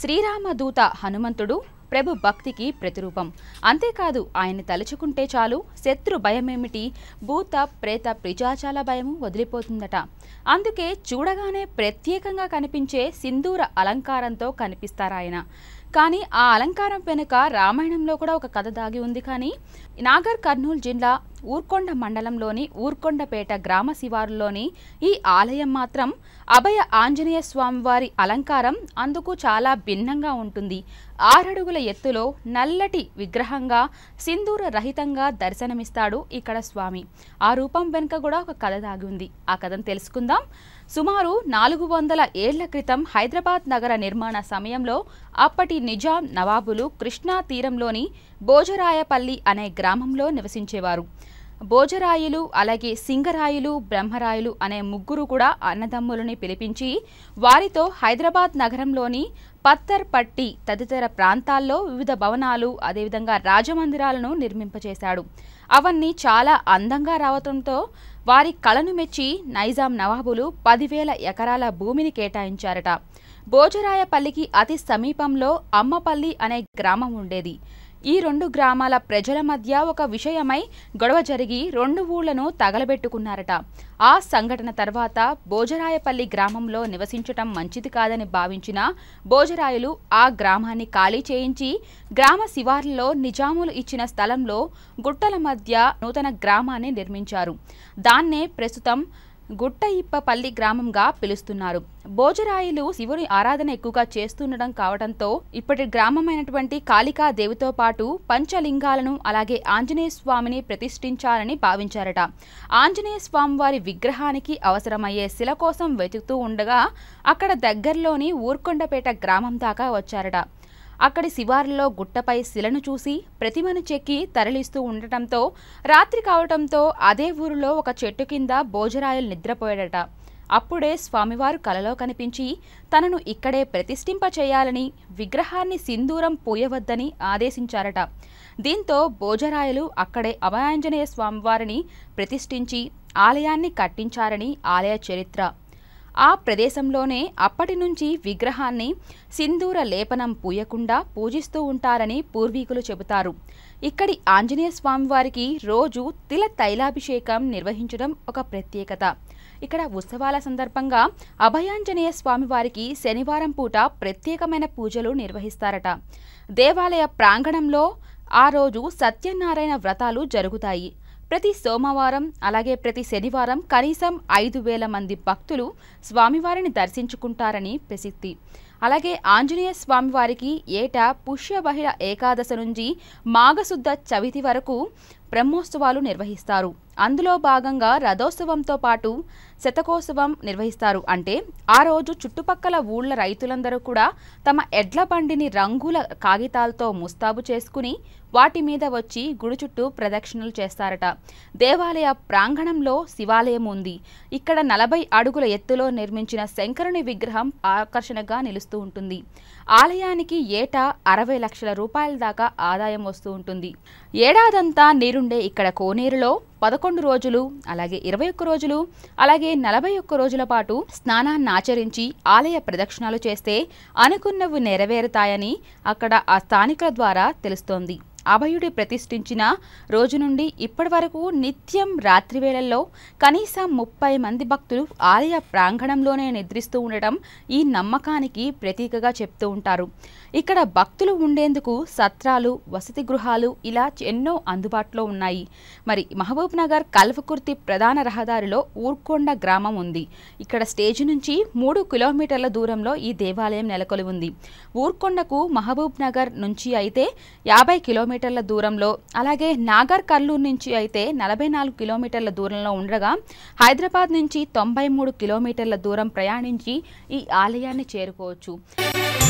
శ్రీరామదూత హనుమంతుడు ప్రభు భక్తికి ప్రతిరూపం అంతేకాదు ఆయన్ని తలుచుకుంటే చాలు శత్రు భయమేమిటి భూత ప్రేత పిశాచాల భయము వదిలిపోతుందట అందుకే చూడగానే ప్రత్యేకంగా కనిపించే సింధూర అలంకారంతో కనిపిస్తారాయన కానీ ఆ అలంకారం వెనుక రామాయణంలో కూడా ఒక కథ దాగి ఉంది కానీ నాగర్ కర్నూలు జిల్లా ఊర్కొండ మండలంలోని ఊర్కొండపేట గ్రామ శివారులోని ఈ ఆలయం మాత్రం అభయ ఆంజనేయ స్వామివారి అలంకారం అందుకు చాలా భిన్నంగా ఉంటుంది ఆరడుగుల ఎత్తులో నల్లటి విగ్రహంగా సింధూర రహితంగా దర్శనమిస్తాడు ఇక్కడ స్వామి ఆ రూపం వెనుక కూడా ఒక కథ దాగి ఉంది ఆ కథను తెలుసుకుందాం సుమారు నాలుగు వందల ఏళ్ల క్రితం హైదరాబాద్ నగర నిర్మాణ సమయంలో అప్పటి నిజాం నవాబులు కృష్ణా తీరంలోని భోజరాయపల్లి అనే గ్రామంలో నివసించేవారు భోజరాయులు అలాగే సింగరాయులు బ్రహ్మరాయులు అనే ముగ్గురు కూడా అన్నదమ్ములని పిలిపించి వారితో హైదరాబాద్ నగరంలోని పత్తర్ పట్టి తదితర ప్రాంతాల్లో వివిధ భవనాలు అదేవిధంగా రాజమందిరాలను నిర్మింపచేశాడు అవన్నీ చాలా అందంగా రావడంతో వారి కళను మెచ్చి నైజాం నవాబులు పదివేల ఎకరాల భూమిని కేటాయించారట భోజరాయపల్లికి అతి సమీపంలో అమ్మపల్లి అనే గ్రామం ఉండేది ఈ రెండు గ్రామాల ప్రజల మధ్య ఒక విషయమై గొడవ జరిగి రెండు ఊళ్లను తగలబెట్టుకున్నారట ఆ సంఘటన తర్వాత భోజరాయపల్లి గ్రామంలో నివసించటం మంచిది కాదని భావించిన భోజరాయులు ఆ గ్రామాన్ని ఖాళీ చేయించి గ్రామ శివార్లలో నిజాములు ఇచ్చిన స్థలంలో గుట్టల మధ్య నూతన గ్రామాన్ని నిర్మించారు దాన్నే ప్రస్తుతం గుట్ట ఇప్పపల్లి గ్రామంగా పిలుస్తున్నారు భోజరాయిలు శివుని ఆరాధన ఎక్కువగా చేస్తుండడం కావడంతో ఇప్పటి గ్రామమైనటువంటి కాళికా దేవితో పాటు పంచలింగాలను అలాగే ఆంజనేయ స్వామిని ప్రతిష్ఠించాలని భావించారట ఆంజనేయ స్వామి వారి విగ్రహానికి అవసరమయ్యే శిల కోసం వెతుకుతూ ఉండగా అక్కడ దగ్గరలోని ఊర్కొండపేట గ్రామం దాకా వచ్చారట అక్కడి శివారులో గుట్టపై శిలను చూసి ప్రతిమను చెక్కి తరలిస్తూ ఉండటంతో రాత్రి కావటంతో అదే ఊరిలో ఒక చెట్టు కింద భోజరాయలు నిద్రపోయాడట అప్పుడే స్వామివారు కలలో కనిపించి తనను ఇక్కడే ప్రతిష్ఠింప చేయాలని విగ్రహాన్ని సింధూరం పూయవద్దని ఆదేశించారట దీంతో భోజరాయలు అక్కడే అభయాంజనేయ స్వామివారిని ప్రతిష్ఠించి ఆలయాన్ని కట్టించారని ఆలయ చరిత్ర ఆ ప్రదేశంలోనే అప్పటి నుంచి విగ్రహాన్ని సింధూర లేపనం పూయకుండా పూజిస్తూ ఉంటారని పూర్వీకులు చెబుతారు ఇక్కడి ఆంజనేయ స్వామివారికి రోజు తిల తైలాభిషేకం నిర్వహించడం ఒక ప్రత్యేకత ఇక్కడ ఉత్సవాల సందర్భంగా అభయాంజనేయ స్వామివారికి శనివారం పూట ప్రత్యేకమైన పూజలు నిర్వహిస్తారట దేవాలయ ప్రాంగణంలో ఆ రోజు సత్యనారాయణ వ్రతాలు జరుగుతాయి ప్రతి సోమవారం అలాగే ప్రతి శనివారం కనీసం ఐదు వేల మంది భక్తులు స్వామివారిని దర్శించుకుంటారని ప్రసిద్ధి అలాగే ఆంజనేయ స్వామివారికి ఏటా పుష్యబహిళ ఏకాదశి నుంచి మాఘశుద్ధ చవితి వరకు బ్రహ్మోత్సవాలు నిర్వహిస్తారు అందులో భాగంగా రథోత్సవంతో పాటు శతకోత్సవం నిర్వహిస్తారు అంటే ఆ రోజు చుట్టుపక్కల ఊళ్ళ రైతులందరూ కూడా తమ ఎడ్ల బండిని రంగుల కాగితాలతో ముస్తాబు చేసుకుని వాటి మీద వచ్చి గుడి చుట్టూ ప్రదక్షిణలు చేస్తారట దేవాలయ ప్రాంగణంలో శివాలయం ఉంది ఇక్కడ నలభై అడుగుల ఎత్తులో నిర్మించిన శంకరుని విగ్రహం ఆకర్షణగా నిలుస్తూ ఉంటుంది ఆలయానికి ఏటా అరవై లక్షల రూపాయల దాకా ఆదాయం వస్తూ ఉంటుంది ఏడాదంతా నీరుండే ఇక్కడ కోనేరులో పదకొండు రోజులు అలాగే ఇరవై ఒక్క రోజులు అలాగే నలభై ఒక్క రోజుల పాటు స్నానాన్ని ఆచరించి ఆలయ ప్రదక్షిణాలు చేస్తే అనుకున్నవి నెరవేరుతాయని అక్కడ ఆ స్థానికుల ద్వారా తెలుస్తోంది అభయుడి ప్రతిష్ఠించిన రోజు నుండి ఇప్పటి వరకు నిత్యం రాత్రి వేళల్లో కనీసం ముప్పై మంది భక్తులు ఆలయ ప్రాంగణంలోనే నిద్రిస్తూ ఉండటం ఈ నమ్మకానికి ప్రతీకగా చెప్తూ ఉంటారు ఇక్కడ భక్తులు ఉండేందుకు సత్రాలు వసతి గృహాలు ఇలా ఎన్నో అందుబాటులో ఉన్నాయి మరి మహబూబ్ నగర్ కల్వకుర్తి ప్రధాన రహదారిలో ఊర్కొండ గ్రామం ఉంది ఇక్కడ స్టేజ్ నుంచి మూడు కిలోమీటర్ల దూరంలో ఈ దేవాలయం నెలకొలి ఉంది ఊర్కొండకు మహబూబ్ నగర్ నుంచి అయితే యాభై కిలోమీటర్ల దూరంలో అలాగే నాగర్ కర్నూలు నుంచి అయితే నలభై నాలుగు కిలోమీటర్ల దూరంలో ఉండగా హైదరాబాద్ నుంచి తొంభై మూడు కిలోమీటర్ల దూరం ప్రయాణించి ఈ ఆలయాన్ని చేరుకోవచ్చు